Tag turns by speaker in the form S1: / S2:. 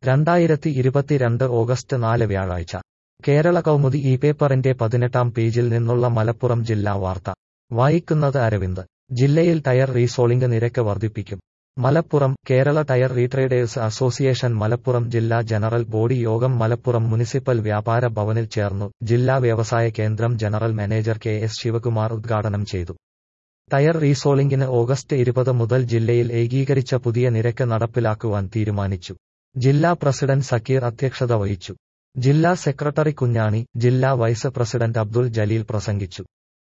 S1: രണ്ടായിരത്തി ഇരുപത്തിരണ്ട് ഓഗസ്റ്റ് നാല് വ്യാഴാഴ്ച കേരള കൗമുദി ഈ പേപ്പറിന്റെ പതിനെട്ടാം പേജിൽ നിന്നുള്ള മലപ്പുറം ജില്ലാ വാർത്ത വായിക്കുന്നത് അരവിന്ദ് ജില്ലയിൽ ടയർ റീസോളിംഗ് നിരക്ക് വർദ്ധിപ്പിക്കും Malappuram Kerala tyre retreaders association Malappuram ജില്ലാ ജനറൽ ബോഡി യോഗം മലപ്പുറം മുനിസിപ്പൽ വ്യാപാര ഭവനിൽ ചേർന്നു ജില്ലാ വ്യവസായ കേന്ദ്രം general manager K S Sivakumar ഉദ്ഘാടനം ചെയ്തു ടയർ റീസോളിംഗിന് ഓഗസ്റ്റ് ഇരുപത് മുതൽ ജില്ലയിൽ ഏകീകരിച്ച പുതിയ നിരക്ക് നടപ്പിലാക്കുവാൻ തീരുമാനിച്ചു ജില്ലാ പ്രസിഡന്റ് സക്കീർ അധ്യക്ഷത വഹിച്ചു ജില്ലാ സെക്രട്ടറി കുഞ്ഞാണി ജില്ലാ വൈസ് പ്രസിഡന്റ് അബ്ദുൽ ജലീൽ പ്രസംഗിച്ചു